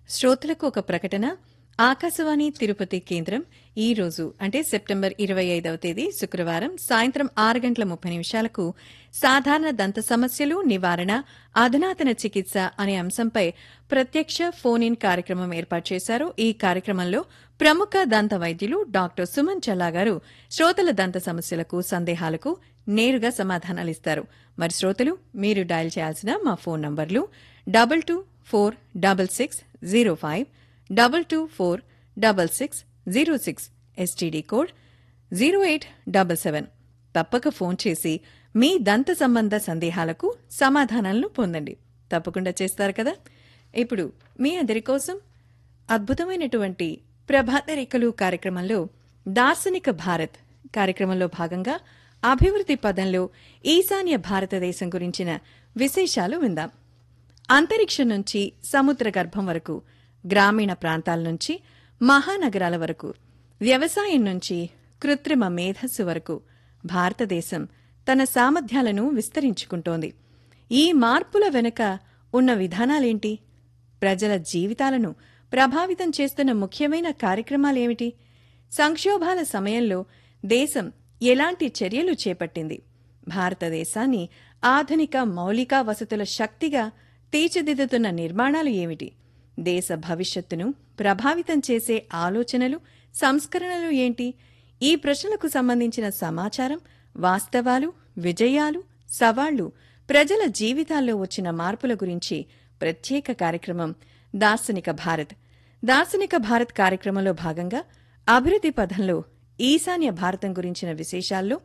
శ్రోతలకు ఒక ప్రకటన ఆకాశవాణి తిరుపతి కేంద్రం ఈ రోజు అంటే సెప్టెంబర్ ఇరవై ఐదవ తేదీ శుక్రవారం సాయంత్రం ఆరు గంటల ముప్పై నిమిషాలకు సాధారణ దంత సమస్యలు నివారణ అధునాతన చికిత్స అనే అంశంపై ప్రత్యక్ష ఫోన్ ఇన్ కార్యక్రమం ఏర్పాటు చేశారు ఈ కార్యక్రమంలో ప్రముఖ దంత వైద్యులు డాక్టర్ సుమన్ చల్లా గారు శ్రోతల దంత సమస్యలకు సందేహాలకు నేరుగా సమాధానాలిస్తారు మరి శ్రోతలు మీరు డయల్ చేయాల్సిన మా ఫోన్ నంబర్లు double two four double six zero five double two four double six zero six STD code zero eight double seven తప్పక ఫోన్ చేసి మీ దంత సంబంధ సందేహాలకు సమాధానాలను పొందండి తప్పకుండా చేస్తారు కదా ఇప్పుడు మీ అందరి కోసం అద్భుతమైనటువంటి ప్రభాత రేఖలు కార్యక్రమంలో దార్శనిక భారత్ కార్యక్రమంలో భాగంగా అభివృద్ధి పదంలో ఈశాన్య భారతదేశం గురించిన విశేషాలు విందాం అంతరిక్షం నుంచి సముద్ర గర్భం వరకు గ్రామీణ ప్రాంతాల నుంచి మహానగరాల వరకు వ్యవసాయం నుంచి కృత్రిమ మేధస్సు వరకు భారతదేశం తన సామర్థ్యాలను విస్తరించుకుంటోంది ఈ మార్పుల వెనుక ఉన్న విధానాలేంటి ప్రజల జీవితాలను ప్రభావితం చేస్తున్న ముఖ్యమైన కార్యక్రమాలేమిటి సంక్షోభాల సమయంలో దేశం ఎలాంటి చర్యలు చేపట్టింది భారతదేశాన్ని ఆధునిక మౌలిక వసతుల శక్తిగా తీర్చిదిద్దుతున్న నిర్మాణాలు ఏమిటి దేశ భవిష్యత్తును ప్రభావితం చేసే ఆలోచనలు సంస్కరణలు ఏంటి ఈ ప్రశ్నలకు సంబంధించిన సమాచారం వాస్తవాలు విజయాలు సవాళ్లు ప్రజల జీవితాల్లో వచ్చిన మార్పుల గురించి ప్రత్యేక కార్యక్రమం దార్శనిక భారత్ దార్శనిక భారత్ కార్యక్రమంలో భాగంగా అభివృద్ధి పథంలో ఈశాన్య భారతం గురించిన విశేషాల్లో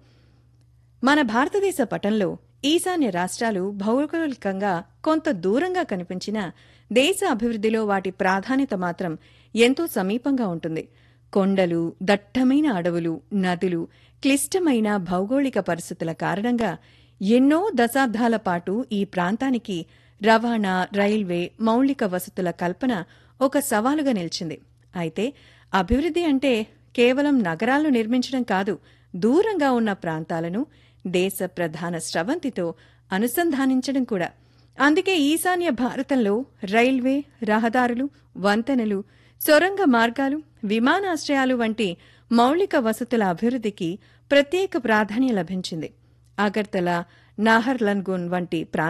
మన భారతదేశ పటంలో ఈశాన్య రాష్ట్రాలు భౌగోళికంగా కొంత దూరంగా కనిపించినా దేశ అభివృద్ధిలో వాటి ప్రాధాన్యత మాత్రం ఎంతో సమీపంగా ఉంటుంది కొండలు దట్టమైన అడవులు నదులు క్లిష్టమైన భౌగోళిక పరిస్థితుల కారణంగా ఎన్నో దశాబ్దాల పాటు ఈ ప్రాంతానికి రవాణా రైల్వే మౌలిక వసతుల కల్పన ఒక సవాలుగా నిలిచింది అయితే అభివృద్ధి అంటే కేవలం నగరాలను నిర్మించడం కాదు దూరంగా ఉన్న ప్రాంతాలను దేశ ప్రధాన స్రవంతితో అనుసంధానించడం కూడా అందుకే ఈశాన్య భారతంలో రైల్వే రహదారులు వంతెనలు సొరంగ మార్గాలు విమానాశ్రయాలు వంటి మౌలిక వసతుల అభివృద్ధికి ప్రత్యేక ప్రాధాన్యం లభించింది అగర్తల నాహర్లన్గున్ వంటి ప్రాంతాలు